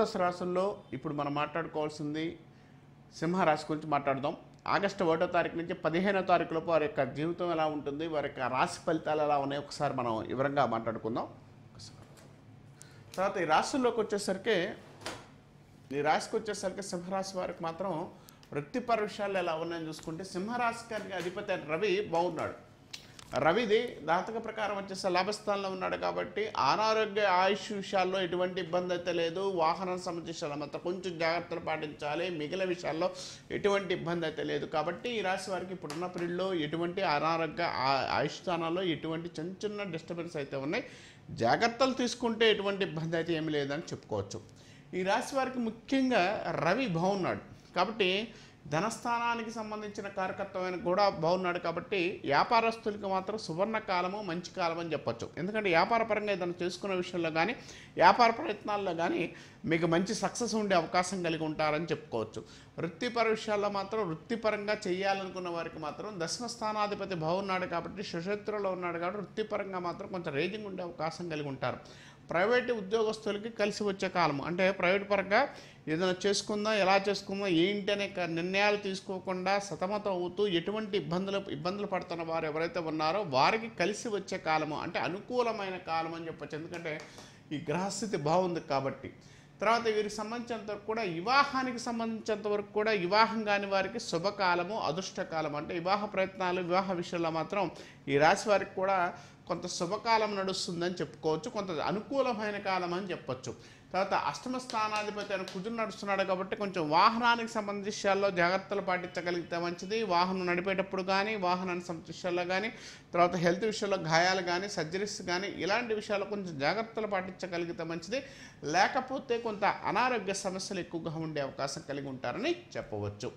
ద్వాదశ రాశుల్లో ఇప్పుడు మనం మాట్లాడుకోవాల్సింది సింహరాశి గురించి మాట్లాడదాం ఆగస్టు ఒకటో తారీఖు నుంచి పదిహేనో తారీఖు లోపు వారి యొక్క జీవితం ఎలా ఉంటుంది వారి యొక్క రాశి ఫలితాలు ఎలా ఉన్నాయి ఒకసారి మనం వివరంగా మాట్లాడుకుందాం తర్వాత ఈ రాశుల్లోకి వచ్చేసరికి ఈ రాశికి వచ్చేసరికి సింహరాశి వారికి మాత్రం వృత్తిపర విషయాలు ఎలా ఉన్నాయని చూసుకుంటే సింహరాశి గారికి అధిపతి అయిన రవి బాగున్నాడు రవిది జాతక ప్రకారం వచ్చేసి లాభస్థానంలో ఉన్నాడు కాబట్టి అనారోగ్య ఆయుష్ విషయాల్లో ఎటువంటి ఇబ్బంది అయితే లేదు వాహనం సంబంధించిన మాత్రం కొంచెం జాగ్రత్తలు పాటించాలి మిగిలిన విషయాల్లో ఎటువంటి ఇబ్బంది అయితే లేదు కాబట్టి ఈ రాశి వారికి ఇప్పుడున్న పీరియడ్లో ఎటువంటి అనారోగ్య ఆ- ఆయుష్ స్థానాల్లో ఎటువంటి చిన్న చిన్న డిస్టర్బెన్స్ అయితే ఉన్నాయి జాగ్రత్తలు తీసుకుంటే ఎటువంటి ఇబ్బంది అయితే ఏమీ లేదని చెప్పుకోవచ్చు ఈ రాశి వారికి ముఖ్యంగా రవి బాగున్నాడు కాబట్టి ధనస్థానానికి సంబంధించిన కారకత్వమైన కూడా బాగున్నాడు కాబట్టి వ్యాపారస్తులకి మాత్రం సువర్ణ కాలము మంచి కాలం అని చెప్పొచ్చు ఎందుకంటే వ్యాపార పరంగా ఏదైనా చేసుకునే విషయంలో కానీ వ్యాపార ప్రయత్నాల్లో కానీ మీకు మంచి సక్సెస్ ఉండే అవకాశం కలిగి ఉంటారని చెప్పుకోవచ్చు వృత్తిపర విషయాల్లో మాత్రం వృత్తిపరంగా చేయాలనుకున్న వారికి మాత్రం దశమ స్థానాధిపతి బాగున్నాడు కాబట్టి సుశత్రులో ఉన్నాడు కాబట్టి వృత్తిపరంగా మాత్రం కొంచెం రేజింగ్ ఉండే అవకాశం కలిగి ఉంటారు ప్రైవేట్ ఉద్యోగస్తులకి కలిసి వచ్చే కాలం అంటే ప్రైవేట్ పరంగా ఏదైనా చేసుకుందాం ఎలా చేసుకుందాం ఏంటి అనే క- నిర్ణయాలు తీసుకోకుండా సతమతం అవుతూ ఎటువంటి ఇబ్బందులు ఇబ్బందులు పడుతున్న వారు ఎవరైతే ఉన్నారో వారికి కలిసి వచ్చే కాలము అంటే అనుకూలమైన కాలం అని చెప్పొచ్చు ఎందుకంటే ఈ గ్రహస్థితి బాగుంది కాబట్టి తర్వాత వీరికి సంబంధించినంత వరకు కూడా వివాహానికి సంబంధించినంత వరకు కూడా వివాహం కాని వారికి శుభకాలము అదృష్టకాలం అంటే వివాహ ప్రయత్నాలు వివాహ విషయంలో మాత్రం ఈ రాశి వారికి కూడా కొంత శుభకాలం నడుస్తుందని చెప్పుకోవచ్చు కొంత అనుకూలమైన కాలం అని చెప్పొచ్చు తర్వాత అష్టమ స్థానాధిపతి అయిన కుజుడు నడుస్తున్నాడు కాబట్టి కొంచెం వాహనానికి సంబంధించిన విషయాల్లో జాగ్రత్తలు పాటించగలిగితే మంచిది వాహనం నడిపేటప్పుడు కానీ వాహనానికి సంబంధించిన విషయాల్లో కానీ తర్వాత హెల్త్ విషయంలో గాయాలు కానీ సర్జరీస్ కానీ ఇలాంటి విషయాల్లో కొంచెం జాగ్రత్తలు పాటించగలిగితే మంచిది లేకపోతే కొంత అనారోగ్య సమస్యలు ఎక్కువగా ఉండే అవకాశం కలిగి ఉంటారని చెప్పవచ్చు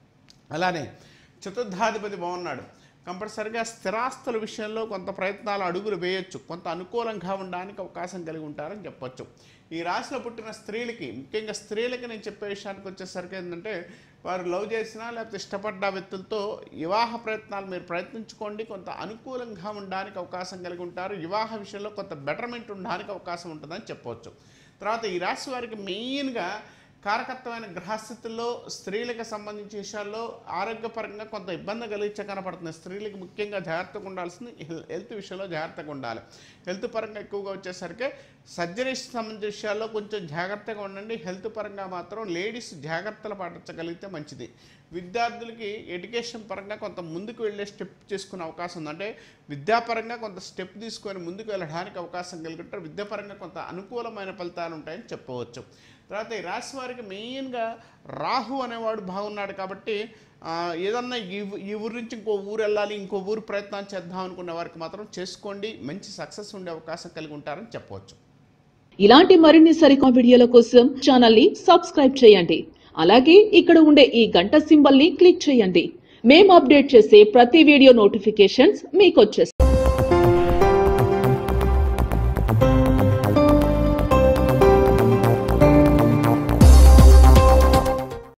అలానే చతుర్థాధిపతి బాగున్నాడు కంపల్సరిగా స్థిరాస్తుల విషయంలో కొంత ప్రయత్నాలు అడుగులు వేయొచ్చు కొంత అనుకూలంగా ఉండడానికి అవకాశం కలిగి ఉంటారని చెప్పొచ్చు ఈ రాశిలో పుట్టిన స్త్రీలకి ముఖ్యంగా స్త్రీలకి నేను చెప్పే విషయానికి వచ్చేసరికి ఏంటంటే వారు లవ్ చేసినా లేకపోతే ఇష్టపడ్డ వ్యక్తులతో వివాహ ప్రయత్నాలు మీరు ప్రయత్నించుకోండి కొంత అనుకూలంగా ఉండడానికి అవకాశం కలిగి ఉంటారు వివాహ విషయంలో కొంత బెటర్మెంట్ ఉండడానికి అవకాశం ఉంటుందని చెప్పవచ్చు తర్వాత ఈ రాశి వారికి మెయిన్గా కారకత్వమైన గ్రహస్థితుల్లో స్త్రీలకు సంబంధించిన విషయాల్లో ఆరోగ్యపరంగా కొంత ఇబ్బంది కలిగించే కనపడుతుంది స్త్రీలకు ముఖ్యంగా జాగ్రత్తగా ఉండాల్సింది హెల్- హెల్త్ విషయంలో జాగ్రత్తగా ఉండాలి హెల్త్ పరంగా ఎక్కువగా వచ్చేసరికి సర్జరీస్ సంబంధించిన విషయాల్లో కొంచెం జాగ్రత్తగా ఉండండి హెల్త్ పరంగా మాత్రం లేడీస్ జాగ్రత్తలు పాటించగలిగితే మంచిది విద్యార్థులకి ఎడ్యుకేషన్ పరంగా కొంత ముందుకు వెళ్ళే స్టెప్ చేసుకునే అవకాశం ఉంది అంటే విద్యాపరంగా కొంత స్టెప్ తీసుకొని ముందుకు వెళ్ళడానికి అవకాశం కలిగి ఉంటారు విద్యాపరంగా కొంత అనుకూలమైన ఫలితాలు ఉంటాయని చెప్పవచ్చు తర్వాత ఈ రాశి వారికి మెయిన్గా రాహు అనేవాడు బాగున్నాడు కాబట్టి ఆ, ఏదన్నా ఈ ఊ- ఈ ఊరు నుంచి ఇంకో ఊరు వెళ్ళాలి ఇంకో ఊరు ప్రయత్నం చేద్దాం అనుకున్న వారికి మాత్రం చేసుకోండి మంచి సక్సెస్ ఉండే అవకాశం కలిగి ఉంటారని చెప్పవచ్చు ఇలాంటి మరిన్ని సరికొత్త వీడియోల కోసం ఛానల్ ని సబ్స్క్రైబ్ చేయండి అలాగే ఇక్కడ ఉండే ఈ గంట సింబల్ ని క్లిక్ చేయండి మేము అప్డేట్ చేసే ప్రతి వీడియో నోటిఫికేషన్స్ మీకు వచ్చేస్తాయి